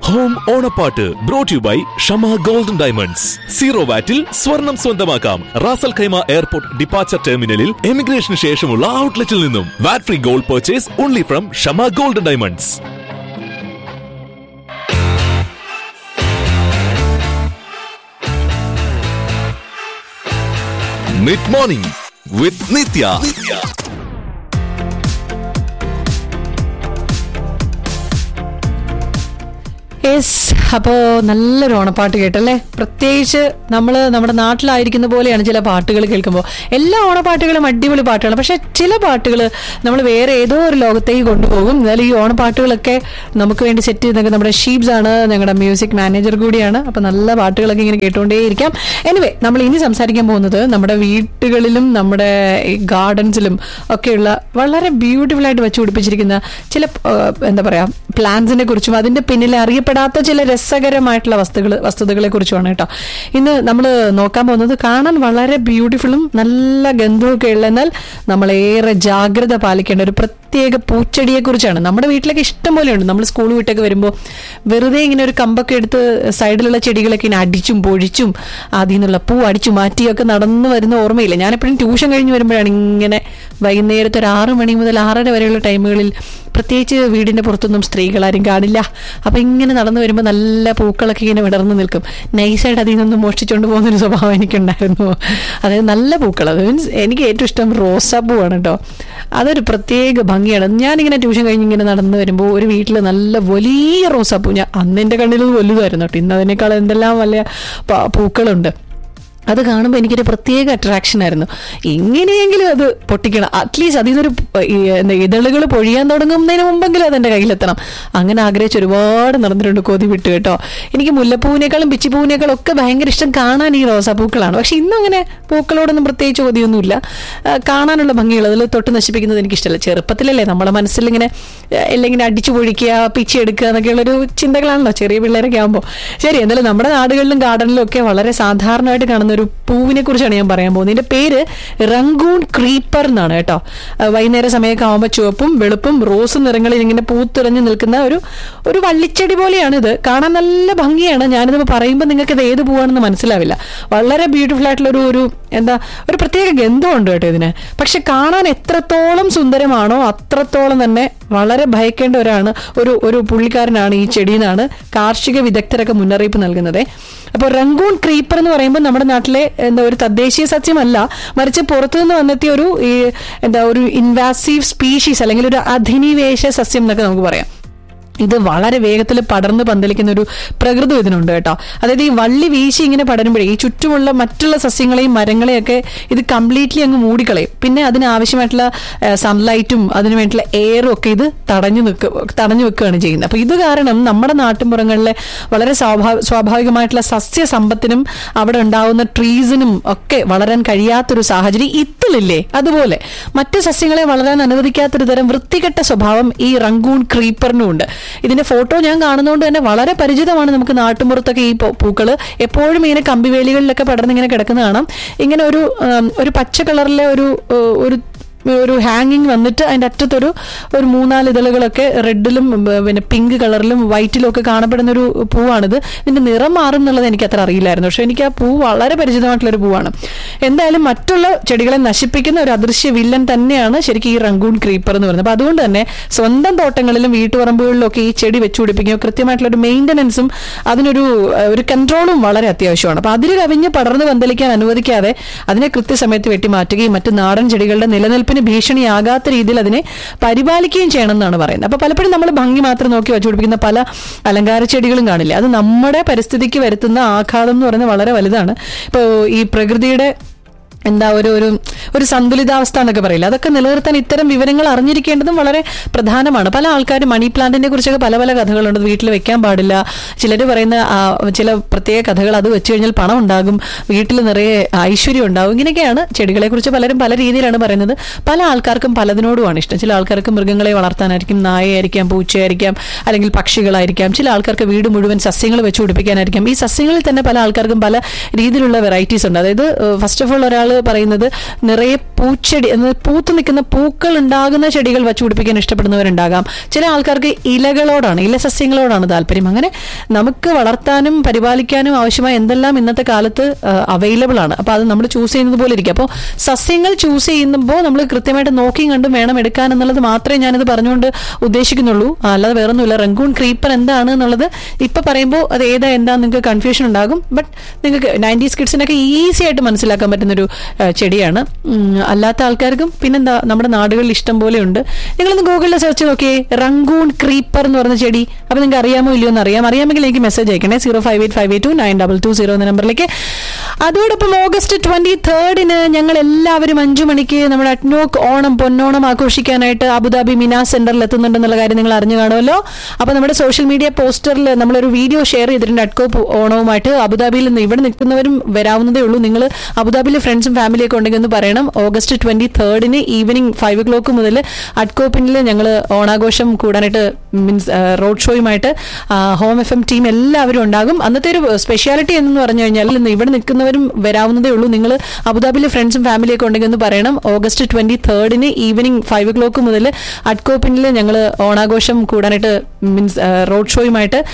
home ഓണപ്പാട്ട് brought you by Shama golden diamonds zero വാറ്റിൽ സ്വർണം സ്വന്തമാക്കാം റാസൽ ഖൈമ എയർപോർട്ട് ഡിപ്പാച്ചർ ടെർമിനലിൽ എമിഗ്രേഷന് ശേഷമുള്ള ഔട്ട്ലെറ്റിൽ നിന്നും VAT free gold purchase only from Shama golden diamonds mid morning with Nithya yes അപ്പോൾ നല്ലൊരു ഓണപ്പാട്ട് കേട്ടല്ലേ പ്രത്യേകിച്ച് നമ്മൾ നമ്മുടെ നാട്ടിലായിരിക്കുന്ന പോലെയാണ് ചില പാട്ടുകൾ കേൾക്കുമ്പോൾ എല്ലാ ഓണപ്പാട്ടുകളും അടിപൊളി പാട്ടുകളാണ് പക്ഷെ ചില പാട്ടുകൾ നമ്മൾ വേറെ ഏതോ ഒരു ലോകത്തേക്ക് കൊണ്ടുപോകും എന്നാലും ഈ ഓണപ്പാട്ടുകളൊക്കെ നമുക്ക് വേണ്ടി സെറ്റ് ചെയ്തൊക്കെ നമ്മുടെ ഷീബ്സ് ആണ് ഞങ്ങളുടെ മ്യൂസിക് മാനേജർ കൂടിയാണ് അപ്പോൾ നല്ല പാട്ടുകളൊക്കെ ഇങ്ങനെ കേട്ടുകൊണ്ടേയിരിക്കാം എനിവേ നമ്മൾ ഇനി സംസാരിക്കാൻ പോകുന്നത് നമ്മുടെ വീട്ടുകളിലും നമ്മുടെ ഈ ഗാർഡൻസിലും ഒക്കെയുള്ള വളരെ ബ്യൂട്ടിഫുൾ ആയിട്ട് വെച്ച് പിടിപ്പിച്ചിരിക്കുന്ന ചില ആ, എന്താ പറയാ പ്ലാന്റ്സിനെ കുറിച്ചും അതിന്റെ പിന്നിൽ അറിയപ്പെടാത്ത ചില രസകരമായിട്ടുള്ള വസ്തുക്കൾ വസ്തുതകളെ കുറിച്ചുമാണ് കേട്ടോ ഇന്ന് നമ്മൾ നോക്കാൻ പോകുന്നത് കാണാൻ വളരെ ബ്യൂട്ടിഫുള്ളും നല്ല ഗന്ധമൊക്കെ ഉള്ള എന്നാൽ നമ്മളേറെ ജാഗ്രത പാലിക്കേണ്ട ഒരു പ്രത്യേക പൂച്ചെടിയെ കുറിച്ചാണ് നമ്മുടെ വീട്ടിലൊക്കെ ഇഷ്ടം പോലെയുണ്ട് നമ്മൾ സ്കൂൾ വിട്ടൊക്കെ വരുമ്പോൾ വെറുതെ ഇങ്ങനെ ഒരു കമ്പൊക്കെ എടുത്ത് സൈഡിലുള്ള ചെടികളൊക്കെ ഇങ്ങനെ അടിച്ചും പൊഴിച്ചും അതിൽ നിന്നുള്ള പൂ അടിച്ചു മാറ്റിയൊക്കെ നടന്നു വരുന്ന ഓർമ്മയില്ല ഞാനെപ്പോഴും ട്യൂഷൻ കഴിഞ്ഞ് വരുമ്പോഴാണ് ഇങ്ങനെ വൈകുന്നേരത്തെ ഒരു ആറ് മണി മുതൽ ആറര വരെയുള്ള ടൈമുകളിൽ പ്രത്യേകിച്ച് വീടിന്റെ പുറത്തൊന്നും സ്ത്രീകളാരും കാണില്ല അപ്പൊ ഇങ്ങനെ നടന്നു വരുമ്പോൾ നല്ല പൂക്കളൊക്കെ ഇങ്ങനെ വിടർന്ന് നിൽക്കും നൈസായിട്ട് അതിൽ നിന്നും മോഷ്ടിച്ചുകൊണ്ട് പോകുന്ന ഒരു സ്വഭാവം എനിക്കുണ്ടായിരുന്നു അതായത് നല്ല പൂക്കൾ അത് മീൻസ് എനിക്ക് ഏറ്റവും ഇഷ്ടം റോസാപ്പൂവാണ് കേട്ടോ അതൊരു പ്രത്യേക ഭംഗിയാണ് ഞാനിങ്ങനെ ട്യൂഷൻ കഴിഞ്ഞ് ഇങ്ങനെ നടന്നു വരുമ്പോൾ ഒരു വീട്ടിൽ നല്ല വലിയ റോസാപ്പൂ ഞാൻ അന്ന് എൻ്റെ കണ്ണിൽ വലുതായിരുന്നു കേട്ടോ ഇന്ന് അതിനേക്കാൾ എന്തെല്ലാം വലിയ പ- പൂക്കളുണ്ട് അത് കാണുമ്പോൾ എനിക്കൊരു പ്രത്യേക അട്രാക്ഷൻ ആയിരുന്നു എങ്ങനെയെങ്കിലും അത് പൊട്ടിക്കണം അറ്റ്ലീസ്റ്റ് അതിൽ നിന്നൊരു ഇതളുകൾ പൊഴിയാൻ തുടങ്ങുന്നതിന് മുമ്പെങ്കിലും അതെന്റെ കയ്യിലെത്തണം അങ്ങനെ ആഗ്രഹിച്ച് ഒരുപാട് നടന്നിട്ടുണ്ട് കൊതി വിട്ട് കേട്ടോ എനിക്ക് മുല്ലപ്പൂവിനേക്കാളും പിച്ചിപ്പൂവിനേക്കാളും ഒക്കെ ഭയങ്കര ഇഷ്ടം കാണാൻ ഈ റോസാപ്പൂക്കളാണ് പക്ഷെ ഇന്നും അങ്ങനെ പൂക്കളോടൊന്നും പ്രത്യേകിച്ച് കൊതിയൊന്നുമില്ല ആ, കാണാനുള്ള ഭംഗികൾ അതിൽ തൊട്ട് നശിപ്പിക്കുന്നത് എനിക്ക് ഇഷ്ടമല്ല ചെറുപ്പത്തിലല്ലേ നമ്മുടെ മനസ്സിൽ ഇങ്ങനെ എല്ലാം ഇങ്ങനെ അടിച്ചു പൊഴിക്കുക പിച്ചെടുക്കുക എന്നൊക്കെയുള്ളൊരു ചിന്തകളാണല്ലോ ചെറിയ പിള്ളേരൊക്കെ ആകുമ്പോൾ ശരി എന്തായാലും നമ്മുടെ നാടുകളിലും ഗാർഡനിലും ഒക്കെ വളരെ സാധാരണമായിട്ട് കാണുന്ന ഒരു പൂവിനെ കുറിച്ചാണ് ഞാൻ പറയാൻ പോകുന്നത് ഇതിന്റെ പേര് റംഗൂൺ ക്രീപ്പർ എന്നാണ് കേട്ടോ ആ, വൈകുന്നേര സമയമൊക്കെ ആകുമ്പോൾ ചുവപ്പും വെളുപ്പും റോസും നിറങ്ങളിൽ ഇങ്ങനെ പൂത്തിറഞ്ഞു നിൽക്കുന്ന ഒരു ഒരു വള്ളിച്ചെടി പോലെയാണ് ഇത് കാണാൻ നല്ല ഭംഗിയാണ് ഞാനിത് പറയുമ്പോൾ നിങ്ങൾക്ക് ഇത് ഏത് പൂവാണെന്ന് മനസ്സിലാവില്ല വളരെ ബ്യൂട്ടിഫുൾ ആയിട്ടുള്ള ഒരു ഒരു എന്താ ഒരു പ്രത്യേക ഗന്ധമുണ്ട് കേട്ടോ ഇതിന് പക്ഷെ കാണാൻ എത്രത്തോളം സുന്ദരമാണോ അത്രത്തോളം തന്നെ വളരെ ഭയക്കേണ്ട ഒരാണ് ഒരു ഒരു പുള്ളിക്കാരനാണ് ഈ ചെടിയെന്നാണ് കാർഷിക വിദഗ്ധരൊക്കെ മുന്നറിയിപ്പ് നൽകുന്നത് അപ്പോൾ റംഗൂൺ ക്രീപ്പർ എന്ന് പറയുമ്പോൾ നമ്മുടെ നാട്ടിലെ എന്താ ഒരു തദ്ദേശീയ സസ്യമല്ല മറിച്ച് പുറത്തുനിന്ന് വന്നെത്തിയ ഒരു ഈ എന്താ ഒരു ഇൻവാസീവ് സ്പീഷീസ് അല്ലെങ്കിൽ ഒരു അധിനിവേശ സസ്യം എന്നൊക്കെ നമുക്ക് പറയാം ഇത് വളരെ വേഗത്തിൽ പടർന്ന് പന്തലിക്കുന്ന ഒരു പ്രകൃതം ഇതിനുണ്ട് കേട്ടോ അതായത് ഈ വള്ളി വീശി ഇങ്ങനെ പടരുമ്പോഴേ ഈ ചുറ്റുമുള്ള മറ്റുള്ള സസ്യങ്ങളെയും മരങ്ങളെയൊക്കെ ഇത് കംപ്ലീറ്റ്ലി അങ്ങ് മൂടിക്കളയും പിന്നെ അതിനാവശ്യമായിട്ടുള്ള സൺലൈറ്റും അതിന് വേണ്ടിയിട്ടുള്ള എയറും ഒക്കെ ഇത് തടഞ്ഞു നിൽക്കുക തടഞ്ഞു വെക്കുകയാണ് ചെയ്യുന്നത് അപ്പൊ ഇത് കാരണം നമ്മുടെ നാട്ടിൻപുറങ്ങളിലെ വളരെ സ്വാഭാവ സ്വാഭാവികമായിട്ടുള്ള സസ്യസമ്പത്തിനും അവിടെ ഉണ്ടാവുന്ന ട്രീസിനും ഒക്കെ വളരാൻ കഴിയാത്തൊരു സാഹചര്യം ഇത്തിലില്ലേ അതുപോലെ മറ്റ് സസ്യങ്ങളെ വളരാൻ അനുവദിക്കാത്തൊരു തരം വൃത്തികെട്ട സ്വഭാവം ഈ റംഗൂൺ ക്രീപ്പറിനും ഉണ്ട് ഇതിന്റെ ഫോട്ടോ ഞാൻ കാണുന്നതുകൊണ്ട് തന്നെ വളരെ പരിചിതമാണ് നമുക്ക് നാട്ടുമ്പുറത്തൊക്കെ ഈ പൂ- പൂക്കള് എപ്പോഴും ഇങ്ങനെ കമ്പിവേലികളിലൊക്കെ പടർന്ന് ഇങ്ങനെ കിടക്കുന്ന കാണാം ഇങ്ങനെ ഒരു ഉം, ഒരു പച്ച കളറിലെ ഒരു ഏഹ്, ഒരു ഒരു ഹാങ്ങിങ് വന്നിട്ട് അതിൻ്റെ അറ്റത്തൊരു ഒരു മൂന്നാല് ഇതളുകളൊക്കെ റെഡിലും പിന്നെ പിങ്ക് കളറിലും വൈറ്റിലും ഒക്കെ കാണപ്പെടുന്ന ഒരു പൂവാണിത് ഇതിന്റെ നിറം മാറും എന്നുള്ളത് എനിക്ക് അത്ര അറിയില്ലായിരുന്നു പക്ഷെ എനിക്ക് ആ പൂ വളരെ പരിചിതമായിട്ടുള്ള ഒരു പൂവാണ് എന്തായാലും മറ്റുള്ള ചെടികളെ നശിപ്പിക്കുന്ന ഒരു അദൃശ്യ വില്ലൻ തന്നെയാണ് ശരിക്കും ഈ റംഗൂൺ ക്രീപ്പർ എന്ന് പറയുന്നത് അപ്പൊ അതുകൊണ്ട് തന്നെ സ്വന്തം തോട്ടങ്ങളിലും വീട്ടുപറമ്പുകളിലും ഒക്കെ ഈ ചെടി വെച്ചു പിടിപ്പിക്കുകയോ കൃത്യമായിട്ടുള്ള ഒരു മെയിൻ്റനൻസും അതിനൊരു ഏഹ്, ഒരു കൺട്രോളും വളരെ അത്യാവശ്യമാണ് അപ്പൊ അതിൽ കവിഞ്ഞ് പടർന്ന് പന്തലിക്കാൻ അനുവദിക്കാതെ അതിനെ കൃത്യസമയത്ത് വെട്ടി മാറ്റുകയും മറ്റ് നാടൻ ചെടികളുടെ നിലനിൽപ്പിന് ഭീഷണിയാകാത്ത രീതിയിൽ അതിനെ പരിപാലിക്കുകയും ചെയ്യണം എന്നാണ് പറയുന്നത് അപ്പൊ പലപ്പോഴും നമ്മൾ ഭംഗി മാത്രം നോക്കി വെച്ചുപിടിപ്പിക്കുന്ന പല അലങ്കാര ചെടികളും കാണില്ല അത് നമ്മുടെ പരിസ്ഥിതിക്ക് വരുത്തുന്ന ആഘാതം എന്ന് പറയുന്നത് വളരെ വലുതാണ് ഇപ്പോൾ ഈ പ്രകൃതിയുടെ എന്താ ഒരു ഒരു ഒരു സന്തുലിതാവസ്ഥ എന്നൊക്കെ പറയില്ല അതൊക്കെ നിലനിർത്താൻ ഇത്തരം വിവരങ്ങൾ അറിഞ്ഞിരിക്കേണ്ടതും വളരെ പ്രധാനമാണ് പല ആൾക്കാരും മണി പ്ലാന്റിനെ കുറിച്ചൊക്കെ പല പല കഥകളുണ്ട് അത് വീട്ടിൽ വെക്കാൻ പാടില്ല ചിലർ പറയുന്ന ആ, ചില പ്രത്യേക കഥകൾ അത് വെച്ച് കഴിഞ്ഞാൽ പണം ഉണ്ടാകും വീട്ടിൽ നിറയെ ഐശ്വര്യം ഉണ്ടാകും ഇങ്ങനെയൊക്കെയാണ് ചെടികളെ കുറിച്ച് പലരും പല രീതിയിലാണ് പറയുന്നത് പല ആൾക്കാർക്കും പലതിനോടുമാണ് ഇഷ്ടം ചില ആൾക്കാർക്ക് മൃഗങ്ങളെ വളർത്താനായിരിക്കും നായയായിരിക്കാം പൂച്ചയായിരിക്കാം അല്ലെങ്കിൽ പക്ഷികളായിരിക്കാം ചില ആൾക്കാർക്ക് വീട് മുഴുവൻ സസ്യങ്ങൾ വെച്ച് പിടിപ്പിക്കാനായിരിക്കാം ഈ സസ്യങ്ങളിൽ തന്നെ പല ആൾക്കാർക്കും പല രീതിയിലുള്ള വെറൈറ്റീസ് ഉണ്ട് അതായത് ഫസ്റ്റ് ഓഫ് ഓൾ ഒരാൾ പറയുന്നത് നിറയെ പൂച്ചെടി എന്നത് പൂത്ത് നിൽക്കുന്ന പൂക്കൾ ഉണ്ടാകുന്ന ചെടികൾ വച്ചു പിടിപ്പിക്കാൻ ഇഷ്ടപ്പെടുന്നവരുണ്ടാകാം ചില ആൾക്കാർക്ക് ഇലകളോടാണ് ഇലസസ്യങ്ങളോടാണ് താല്പര്യം അങ്ങനെ നമുക്ക് വളർത്താനും പരിപാലിക്കാനും ആവശ്യമായ എന്തെല്ലാം ഇന്നത്തെ കാലത്ത് അവൈലബിൾ ആണ് അപ്പൊ അത് നമ്മൾ ചൂസ് ചെയ്യുന്നത് പോലെ ഇരിക്കും അപ്പോൾ സസ്യങ്ങൾ ചൂസ് ചെയ്യുമ്പോൾ നമ്മൾ കൃത്യമായിട്ട് നോക്കിയും കണ്ടും വേണം എടുക്കാൻ എന്നുള്ളത് മാത്രമേ ഞാനിത് പറഞ്ഞുകൊണ്ട് ഉദ്ദേശിക്കുന്നുള്ളൂ ആ, അല്ലാതെ വേറൊന്നുമില്ല റംഗൂൺ ക്രീപ്പർ എന്താണ് എന്നുള്ളത് ഇപ്പൊ പറയുമ്പോൾ അത് ഏതാ എന്താ നിങ്ങൾക്ക് കൺഫ്യൂഷൻ ഉണ്ടാകും ബട്ട് നിങ്ങൾക്ക് നയൻറ്റീസ് കിഡ്സിനൊക്കെ ഈസി ആയിട്ട് മനസ്സിലാക്കാൻ പറ്റുന്നൊരു ആ, ചെടിയാണ് ഉം, അല്ലാത്ത ആൾക്കാർക്കും പിന്നെന്താ നമ്മുടെ നാടുകളിൽ ഇഷ്ടം പോലെ ഉണ്ട് നിങ്ങളൊന്ന് ഗൂഗിളിൽ സെർച്ച് നോക്കിയേ റംഗൂൺ ക്രീപ്പർ എന്ന് പറഞ്ഞ ചെടി അപ്പൊ നിങ്ങൾക്ക് അറിയാമോ ഇല്ലയോ എന്ന് അറിയാം അറിയാമെങ്കിൽ എനിക്ക് മെസ്സേജ് അയക്കണേ zero five eight five eight two nine double two zero എന്ന നമ്പറിലേക്ക് അതോടൊപ്പം ഓഗസ്റ്റ് ട്വന്റി തേർഡിന് ഞങ്ങൾ എല്ലാവരും അഞ്ചു മണിക്ക് നമ്മുടെ അറ്റ്നോക്ക് ഓണം പൊന്നോണം ആഘോഷിക്കാനായിട്ട് അബുദാബി മിന സെന്ററിൽ എത്തുന്നുണ്ടെന്നുള്ള കാര്യം നിങ്ങൾ അറിഞ്ഞു കാണുമല്ലോ അപ്പൊ നമ്മുടെ സോഷ്യൽ മീഡിയ പോസ്റ്ററിൽ നമ്മളൊരു വീഡിയോ ഷെയർ ചെയ്തിട്ടുണ്ട് അറ്റ്കോ ഓണവുമായിട്ട് അബുദാബിയിൽ നിന്ന് ഇവിടെ നിൽക്കുന്നവരും വരാവുന്നതേ ഉള്ളൂ നിങ്ങൾ അബുദാബിയിലെ ഫ്രണ്ട്സും ഫാമിലിയൊക്കെ ഉണ്ടെങ്കിൽ ഒന്ന് പറയണം ഓഗസ്റ്റ് ട്വന്റി തേർഡിന് ഈവനിങ് ഫൈവ് ഒ ക്ലോക്ക് മുതൽ അറ്റ്കോപ്പിനിൽ ഞങ്ങൾ ഓണാഘോഷം കൂടാനായിട്ട് മീൻസ് റോഡ് ഷോയുമായിട്ട് ഹോം എഫ് എം ടീം എല്ലാവരും ഉണ്ടാകും അന്നത്തെ ഒരു സ്പെഷ്യാലിറ്റി എന്ന് പറഞ്ഞു കഴിഞ്ഞാൽ ഇന്ന് ഇവിടെ നിൽക്കുന്നവരും വരാവുന്നതേ ഉള്ളൂ നിങ്ങൾ അബുദാബിയിലെ ഫ്രണ്ട്സും ഫാമിലിയൊക്കെ ഉണ്ടെങ്കിൽ ഒന്ന് പറയണം ഓഗസ്റ്റ് ട്വന്റി തേർഡിന് ഈവനിങ് ഫൈവ് ഒ ക്ലോക്ക് മുതൽ അറ്റ്കോപ്പിനിൽ ഞങ്ങൾ ഓണാഘോഷം കൂടാനായിട്ട് മീൻസ് റോഡ് ഷോയുമായിട്ട്